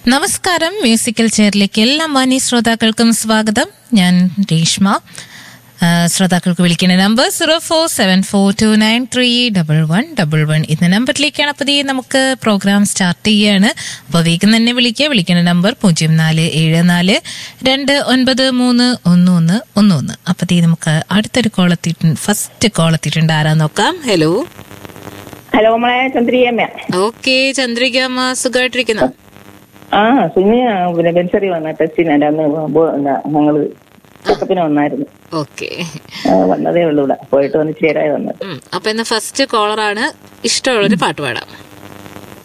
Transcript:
നമസ്കാരം മ്യൂസിക്കൽ ചെയറിലേക്ക് എല്ലാ മാന്യ ശ്രോതാക്കൾക്കും സ്വാഗതം ഞാൻ രേഷ്മ ആ, ശ്രോതാക്കൾക്ക് വിളിക്കുന്ന number zero four seven four two nine three double one double one ഇന്ന നമ്പറിലേക്കാണ് അപ്പോൾ നമുക്ക് പ്രോഗ്രാം സ്റ്റാർട്ട് ചെയ്യാണ് അപ്പോൾ വേഗം തന്നെ വിളിക്കുക വിളിക്കുന്ന നമ്പർ പൂജ്യം നാല് ഏഴ് നാല് രണ്ട് ഒൻപത് മൂന്ന് ഒന്ന് ഒന്ന് ഒന്ന് ഒന്ന് അപ്പോൾ നമുക്ക് അടുത്തൊരു കോൾ എത്തിയിട്ടുണ്ട് ഫസ്റ്റ് കോൾ എത്തിയിട്ടുണ്ട് ആരാ നോക്കാം ഹലോ ഹലോ നമ്മളെ ചന്ദ്രിയമ്മ ഓക്കെ ചന്ദ്രികമ്മ സുഖമായിട്ടിരിക്കുന്നു ആ സുനി പിന്നെ ബെൻസറി വന്ന ടെസ്റ്റിന് അന്ന് ബോ- എന്താ ഞങ്ങള് ചെക്കപ്പിന് വന്നായിരുന്നു ഓക്കെ ആ, വന്നതേ ഉള്ളൂ ഇവിടെ പോയിട്ട് വന്ന് ചേരായി വന്നത് അപ്പൊ ഇന്ന് ഫസ്റ്റ് കോളറാണ് ഇഷ്ടമുള്ളൊരു പാട്ട് പാടാം